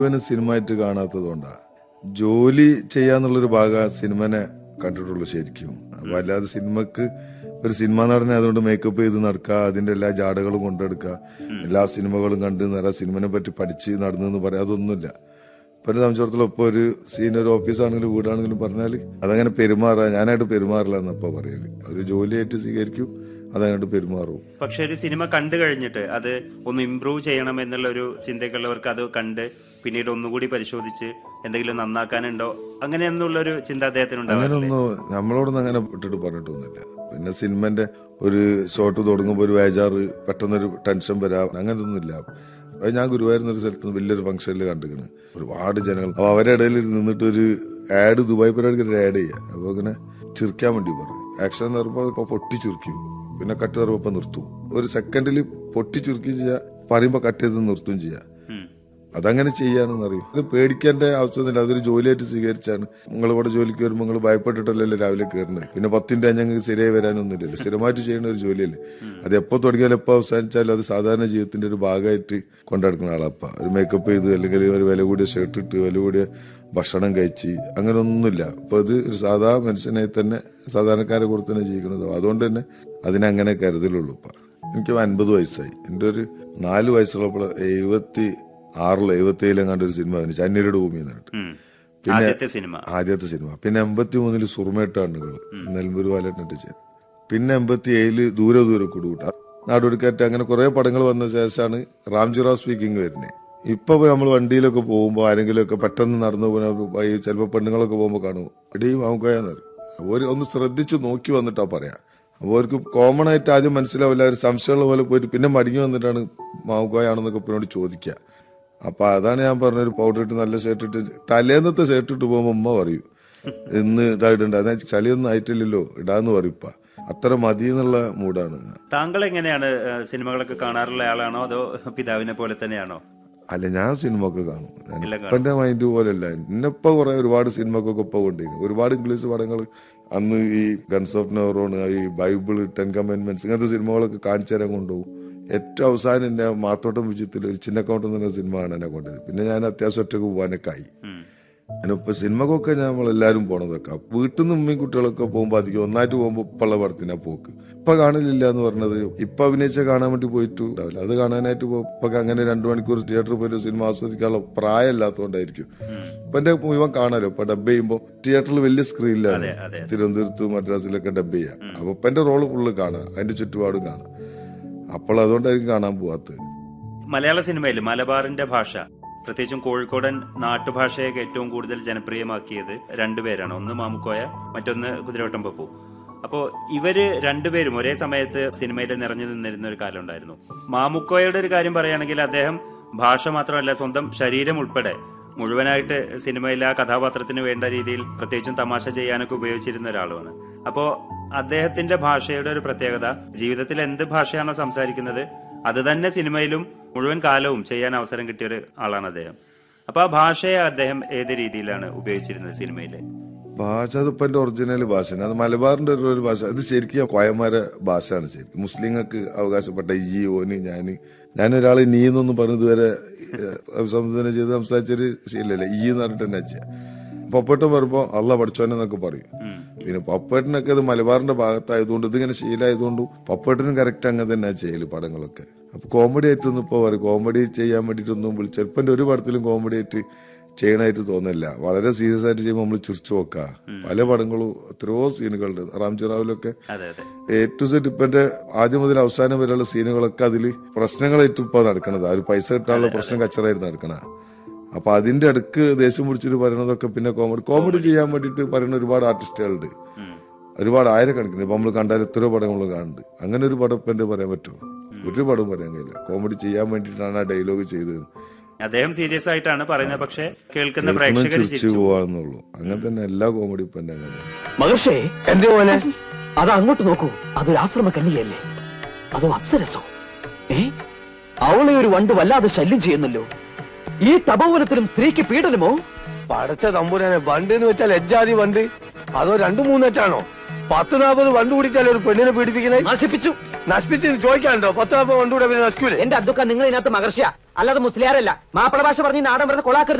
ഇവന് സിനിമ ആയിട്ട് കാണാത്തത് കൊണ്ടാ ജോലി ചെയ്യാന്നുള്ളൊരു ഭാഗം സിനിമനെ കണ്ടിട്ടുള്ളൂ ശരിക്കും അപ്പൊ അല്ലാതെ സിനിമക്ക് ഒരു സിനിമ നടനെ അതുകൊണ്ട് മേക്കപ്പ് ചെയ്ത് നടക്കുക അതിന്റെ എല്ലാ ജാടകളും കൊണ്ടെടുക്കുക എല്ലാ സിനിമകളും കണ്ട് നിറ സിനിമനെ പറ്റി പഠിച്ച് നടന്നെന്ന് പറയാം അതൊന്നുമില്ല ഇപ്പൊ എന്നെ സംബന്ധിച്ചിടത്തോളം ഇപ്പൊ ഒരു സീനിയർ ഓഫീസാണെങ്കിലും വീടാണെങ്കിലും പറഞ്ഞാൽ അതങ്ങനെ പെരുമാറാ ഞാനായിട്ട് പെരുമാറില്ല എന്നപ്പോ പറയല് ഒരു ജോലിയായിട്ട് സ്വീകരിക്കും അതങ്ങോട്ട് പെരുമാറും പക്ഷെ ഒരു സിനിമ കണ്ടു കഴിഞ്ഞിട്ട് അത് ഒന്ന് ഇമ്പ്രൂവ് ചെയ്യണം എന്നുള്ള ഒരു ചിന്തയ്ക്കുള്ളവർക്ക് അത് കണ്ട് പിന്നീട് ഒന്നുകൂടി പരിശോധിച്ച് എന്തെങ്കിലും നന്നാക്കാനുണ്ടോ അങ്ങനെയൊന്നുള്ള ഒരു ചിന്ത അദ്ദേഹത്തിനുണ്ടാവില്ല അങ്ങനൊന്നും നമ്മളോടൊന്നും അങ്ങനെ വിട്ടിട്ട് പറഞ്ഞിട്ടൊന്നുമില്ല പിന്നെ സിനിമന്റെ ഒരു ഷോട്ട് തുടങ്ങുമ്പോൾ ഒരു വേജാറ് പെട്ടെന്നൊരു ടെൻഷൻ വരാം അങ്ങനൊന്നുമില്ല അത് ഞാൻ ഗുരുവായൂരുന്ന ഒരു സ്ഥലത്ത് വലിയൊരു ഫംഗ്ഷനിൽ കണ്ടിക്കണ് ഒരുപാട് ജനങ്ങൾ അപ്പൊ അവരുടെ ഇടയിൽ നിന്നിട്ട് ഒരു ആഡ് ദുബായ് പരിപാടിക്ക് ഒരു ആഡ് ചെയ്യാം അപ്പൊ അങ്ങനെ ചിരിക്കാൻ വേണ്ടി പറഞ്ഞു ആക്ഷൻ എന്ന് പറയുമ്പോൾ ഇപ്പൊ പൊട്ടി ചിരിക്കും പിന്നെ കട്ട് പറയുമ്പോൾ നിർത്തും ഒരു സെക്കൻഡിൽ പൊട്ടി ചിരിക്കുകയും ചെയ്യാം പറയുമ്പോ കട്ട് ചെയ്ത് നിർത്തുകയും ചെയ്യാം ഉം. അതങ്ങനെ ചെയ്യാനെന്ന് അറിയും ഇത് പേടിക്കേണ്ട ആവശ്യമൊന്നുമില്ല അതൊരു ജോലിയായിട്ട് സ്വീകരിച്ചാണ് നിങ്ങൾ ഇവിടെ ജോലിക്ക് വരുമ്പോൾ നിങ്ങൾ ഭയപ്പെട്ടിട്ടല്ലല്ലോ രാവിലെ കയറുന്നത് പിന്നെ പത്തിന്റെ ഞങ്ങൾക്ക് ശരിയായി വരാനൊന്നുമില്ലല്ലോ സ്ഥിരമായിട്ട് ചെയ്യുന്ന ഒരു ജോലിയല്ലേ അത് എപ്പോ തുടങ്ങിയാലും എപ്പോ അവസാനിച്ചാലും അത് സാധാരണ ജീവിതത്തിന്റെ ഒരു ഭാഗമായിട്ട് കൊണ്ടെടുക്കുന്ന ആളപ്പ ഒരു മേക്കപ്പ് ചെയ്ത് അല്ലെങ്കിൽ ഒരു വില കൂടിയ ഷർട്ട് ഇട്ട് വില കൂടിയ ഭക്ഷണം കഴിച്ച് അങ്ങനെ ഒന്നുമില്ല അപ്പൊ അത് ഒരു സാധാ മനുഷ്യനായി തന്നെ സാധാരണക്കാരെ കൂടെ തന്നെ ജീവിക്കുന്നത് അതുകൊണ്ട് തന്നെ അതിനങ്ങനെ കരുതലുള്ളൂ ഇപ്പൊ എനിക്ക് അൻപത് വയസ്സായി എന്റെ ഒരു നാല് വയസ്സുള്ളപ്പോൾ എഴുപത്തി ആറിലോ എഴുപത്തി ഏഴിലെങ്ങാണ്ട് ഒരു സിനിമ വന്നു ചന്നീരുടെ ഭൂമി എന്നിട്ട് ഉം. ആദ്യത്തെ സിനിമ ആദ്യത്തെ സിനിമ പിന്നെ എൺപത്തി മൂന്നില് സുറുമേട്ടാണ്ടുകൾ നെൽമ്പൂർ വാലറ്റിനിട്ട് ചേരും പിന്നെ എൺപത്തി ഏഴില് ദൂരെ ദൂരെ കൊടുകൂട്ട നാടൊടുക്കാറ്റ് അങ്ങനെ കുറെ പടങ്ങൾ വന്ന ശേഷമാണ് റാംജിറാവ് സ്പീക്കിംഗ് വരുന്നത് ഇപ്പൊ നമ്മൾ വണ്ടിയിലൊക്കെ പോകുമ്പോൾ ആരെങ്കിലും ഒക്കെ പെട്ടെന്ന് നടന്നു പോകുന്ന ചിലപ്പോൾ പെണ്ണുങ്ങളൊക്കെ പോകുമ്പോൾ കാണും എടീ മാമുക്കായെന്ന് പറയും അവർ ഒന്ന് ശ്രദ്ധിച്ച് നോക്കി വന്നിട്ടാ പറയാ അപ്പോൾ അവർക്ക് കോമൺ ആയിട്ട് ആദ്യം മനസ്സിലാവില്ല ഒരു സംശയമുള്ള പോലെ പോയിട്ട് പിന്നെ മടങ്ങി വന്നിട്ടാണ് മാവുക്കായാണെന്നൊക്കെ ഇപ്പിനോട് ചോദിക്കുക അപ്പൊ അതാണ് ഞാൻ പറഞ്ഞൊരു പൗഡർ ഇട്ട് നല്ല ഷർട്ട് ഇട്ട് തലേന്നത്തെ ഷർട്ട് ഇട്ട് പോകുമ്പോ ഉമ്മ പറയും ഇന്ന് ഇതായിട്ടുണ്ട് അതാ ചളിയൊന്നും ആയിട്ടില്ലല്ലോ ഇടാന്ന് പറയും ഇപ്പ അത്ര മതി എന്നുള്ള മൂഡാണ് താങ്കൾ എങ്ങനെയാണ് ഏഹ്, സിനിമകളൊക്കെ കാണാറുള്ള ആളാണോ അതോ പിതാവിനെ പോലെ തന്നെയാണോ അല്ല ഞാൻ സിനിമ ഒക്കെ കാണും ഞാൻ എല്ലാം കാണും. ഇപ്പന്റെ മൈൻഡ് പോലെയല്ല എന്നെപ്പോ കുറെ ഒരുപാട് സിനിമക്കൊക്കെ ഇപ്പൊ കൊണ്ടിരുന്നു ഒരുപാട് ഇംഗ്ലീഷ് പടങ്ങൾ അന്ന് ഈ ഗൺസ് ഓഫ് നെഹ്റോണ് ഈ ബൈബിൾ ടെൻ കമൻമെന്റ്സ് ഇങ്ങനത്തെ സിനിമകളൊക്കെ കാണിച്ചു തരാൻ കൊണ്ടുപോകും ഏറ്റവും അവസാനം എന്നെ മാത്തോട്ടം വിജയത്തിൽ ഒരു ചിന്ന കൗണ്ട് എന്ന സിനിമയാണ് എന്നെ കൊണ്ടത് പിന്നെ ഞാൻ അത്യാവശ്യം ഒറ്റക്ക് പോകാനൊക്കെ ആയി ഉം. അതിനിപ്പോ സിനിമക്കൊക്കെ നമ്മൾ എല്ലാരും പോണതൊക്കെ വീട്ടിൽ നിന്ന് ഉമ്മയും കുട്ടികളൊക്കെ പോകുമ്പോ അധികം ഒന്നായിട്ട് പോകുമ്പോ ഇപ്പുള്ള പടത്തിനാ പോക്ക് ഇപ്പൊ കാണില്ല എന്ന് പറഞ്ഞത് ഇപ്പൊ അഭിനയിച്ച കാണാൻ വേണ്ടി പോയിട്ടു ഉണ്ടാവില്ല അത് കാണാനായിട്ട് പോ- ഇപ്പൊ അങ്ങനെ രണ്ടു മണിക്കൂർ തിയേറ്ററിൽ പോയിട്ട് സിനിമ ആസ്വദിക്കാനുള്ള പ്രായമല്ലാത്തതുകൊണ്ടായിരിക്കും ഇപ്പൊ എന്റെ മുഴുവൻ കാണാലോ ഇപ്പൊ ഡബ് ചെയ്യുമ്പോ തിയേറ്ററിൽ വലിയ സ്ക്രീനിലാണ് അതെ, അതെ. തിരുവനന്തപുരത്ത് മദ്രാസിലൊക്കെ ഡബ് ചെയ്യാം അപ്പൊ ഇപ്പൊ എന്റെ റോള് ഫുള്ള് കാണാം അതിന്റെ ചുറ്റുപാടും കാണാം അപ്പോൾ അതുകൊണ്ടായിരിക്കും കാണാൻ പോവാത്തത് മലയാള സിനിമയിൽ മലബാറിന്റെ ഭാഷ പ്രത്യേകിച്ചും കോഴിക്കോടൻ നാട്ടുഭാഷയെ ഏറ്റവും കൂടുതൽ ജനപ്രിയമാക്കിയത് രണ്ടുപേരാണ് ഒന്ന് മാമുക്കോയ മറ്റൊന്ന് കുതിരവട്ടം പപ്പു അപ്പോ ഇവര് രണ്ടുപേരും ഒരേ സമയത്ത് സിനിമയിൽ നിറഞ്ഞു നിന്നിരുന്ന ഒരു കാലം ഉണ്ടായിരുന്നു മാമുക്കോയുടെ ഒരു കാര്യം പറയുകയാണെങ്കിൽ അദ്ദേഹം ഭാഷ മാത്രമല്ല സ്വന്തം ശരീരം ഉൾപ്പെടെ മുഴുവനായിട്ട് സിനിമയിലെ ആ കഥാപാത്രത്തിന് വേണ്ട രീതിയിൽ പ്രത്യേകിച്ചും തമാശ ചെയ്യാനൊക്കെ ഉപയോഗിച്ചിരുന്ന ഒരാളുമാണ് അപ്പോ അദ്ദേഹത്തിന്റെ ഭാഷയുടെ ഒരു പ്രത്യേകത ജീവിതത്തിൽ എന്ത് ഭാഷയാണോ സംസാരിക്കുന്നത് അത് തന്നെ സിനിമയിലും മുഴുവൻ കാലവും ചെയ്യാൻ അവസരം കിട്ടിയ ഒരു ആളാണ് അദ്ദേഹം അപ്പൊ ആ ഭാഷയെ അദ്ദേഹം ഏത് രീതിയിലാണ് ഉപയോഗിച്ചിരുന്നത് സിനിമയില് ഭാഷ അതിപ്പോ എന്റെ ഒറിജിനൽ ഭാഷയാണ് അത് മലബാറിന്റെ ഒരു ഒരു ഭാഷ അത് ശരിക്കും കോയമാരെ ഭാഷയാണ് ശരിക്കും മുസ്ലിങ്ങൾക്ക് അവകാശപ്പെട്ട ഈ ഓന് ഞാന് ഞാനൊരാൾ നീ എന്നൊന്നും പറഞ്ഞ് ഇതുവരെ ഏഹ്, അഭിസംബോധന ചെയ്ത് സംസാരിച്ചൊരു ശീലല്ല ഈ എന്ന് പറഞ്ഞിട്ട് തന്നെ ചെയ്യാം പപ്പേട്ടൻ പറയുമ്പോ അള്ള പഠിച്ചോനെന്നൊക്കെ പറയും ഉം. പിന്നെ പപ്പേട്ടനൊക്കെ ഇത് മലബാറിന്റെ ഭാഗത്തായതുകൊണ്ട് ഇതിങ്ങനെ ശീലമായതുകൊണ്ട് പപ്പേട്ടനും കറക്റ്റ് അങ്ങനെ തന്നെ ചെയ്യല് പടങ്ങളൊക്കെ അപ്പൊ കോമഡി ആയിട്ടൊന്നും ഇപ്പൊ പറയും കോമഡി ചെയ്യാൻ വേണ്ടിയിട്ടൊന്നും വിളിച്ചു ചിലപ്പോ എന്റെ ഒരു പടത്തിലും കോമഡി ആയിട്ട് ചെയ്യണായിട്ട് തോന്നില്ല വളരെ സീരിയസ് ആയിട്ട് ചെയ്യുമ്പോൾ നമ്മൾ ചിരിച്ചു നോക്കുക പല പടങ്ങളും എത്രയോ സീനുകളുണ്ട് റാംജിറാവിലൊക്കെ അതെ അതെ എ ടു സെറ്റ് ഇപ്പൊ എന്റെ ആദ്യം മുതൽ അവസാനം വരെയുള്ള സീനുകളൊക്കെ അതിൽ പ്രശ്നങ്ങളായിട്ട് ഇപ്പൊ നടക്കണത് ആ ഒരു പൈസ കിട്ടാനുള്ള പ്രശ്നം കച്ചറായിട്ട് നടക്കണ അപ്പൊ അതിന്റെ അടുക്ക് ദേഷ്യം പിടിച്ചിട്ട് പറയുന്നതൊക്കെ പിന്നെ കോമഡി കോമഡി ചെയ്യാൻ വേണ്ടിയിട്ട് പറയുന്ന ഒരുപാട് ആർട്ടിസ്റ്റുകളുണ്ട് ഉം. ഒരുപാട് ആയിരക്കണക്കിന് ഇപ്പൊ നമ്മൾ കണ്ടാൽ എത്രയോ പടം നമ്മൾ കാണുന്നുണ്ട് അങ്ങനെ ഒരു പടം ഇപ്പൊ എന്റെ പറയാൻ പറ്റുമോ ഒരു പടം പറയാൻ കഴിയില്ല കോമഡി ചെയ്യാൻ വേണ്ടിയിട്ടാണ് ആ ഡയലോഗ് ചെയ്തത് അദ്ദേഹം സീരിയസ് ആയിട്ടാണ് പറയുന്നത് പക്ഷെ കേൾക്കുന്ന കേൾക്കുമ്പോൾ പ്രേക്ഷകർ ചിരിച്ചു ചിരിച്ചു പോവാന്നുള്ളൂ അങ്ങനെ തന്നെ എല്ലാ കോമഡി ഇപ്പൊ എന്റെ അങ്ങനെ മഹർഷേ എന്തേ മോനെ അത് അങ്ങോട്ട് നോക്കൂ അതൊരു ആശ്രമ കന്യകയല്ലേ അതോ അപ്സരസോ ഏ അവളെ ഒരു വണ്ട് വല്ലാതെ ശല്യം ചെയ്യുന്നല്ലോ ഈ തപോവനത്തിലും സ്ത്രീക്ക് പീഡനമോ പടച്ച തമ്പുരാനെ വണ്ട് എന്ന് വെച്ചാൽ എജ്ജാതി വണ്ട് അതോ രണ്ടു മൂന്നെറ്റാണോ പത്ത് നാൽപ്പത് വണ്ട് കൂടിയിട്ടല്ലേ ഒരു പെണ്ണിനെ പീഡിപ്പിക്കുന്നത് നശിപ്പിച്ചു നശിപ്പിച്ച് ചോദിക്കാനുണ്ടോ പത്ത് നാൽപ്പത് വണ്ട് കൂടെ പിന്നെ നശിക്കൂലേ എന്റെ അദ്ദുക്ക നിങ്ങൾ ഇതിനകത്ത് മഹർഷിയ അല്ലാതെ മുസ്ലിയാരല്ല മാപ്പിള ഭാഷ പറഞ്ഞ് ഈ നാടൻ വെറുതെ കൊളാക്കരുത്